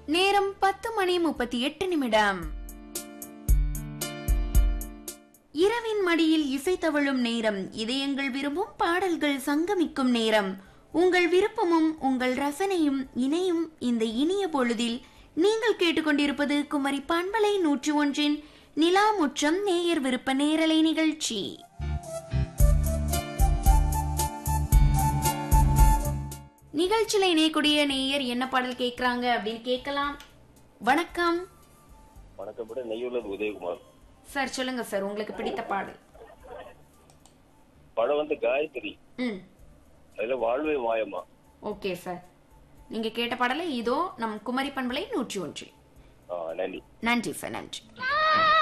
நேரம் பத்து மணி முப்பத்தி எட்டு நிமிடம் இரவின் மடியில் இசை தவழும் நேரம் இதயங்கள் விரும்பும் பாடல்கள் சங்கமிக்கும் நேரம் உங்கள் விருப்பமும் உங்கள் ரசனையும் இணையும் இந்த இனிய பொழுதில் நீங்கள் கேட்டுக்கொண்டிருப்பது குமரி பண்பலை நூற்றி ஒன்றின் நிலா முற்றம் நேயர் விருப்ப நேரலை நிகழ்ச்சி நிகழ்ச்சியில இணையக்கூடிய நேயர் என்ன பாடல் கேக்குறாங்க அப்படின்னு கேட்கலாம் வணக்கம் வணக்கம் மேடம் நெய்யூர்லேருந்து உதயகுமார் சார் சொல்லுங்க சார் உங்களுக்கு பிடித்த பாடல் படம் வந்து காயத்ரி ம் அதுல வாழ்வே மாயமா ஓகே சார் நீங்க கேட்ட பாடலை இதோ நம் குமரி பண்பலை நூற்றி ஒன்று ஆ, நன்றி நன்றி சார் நன்றி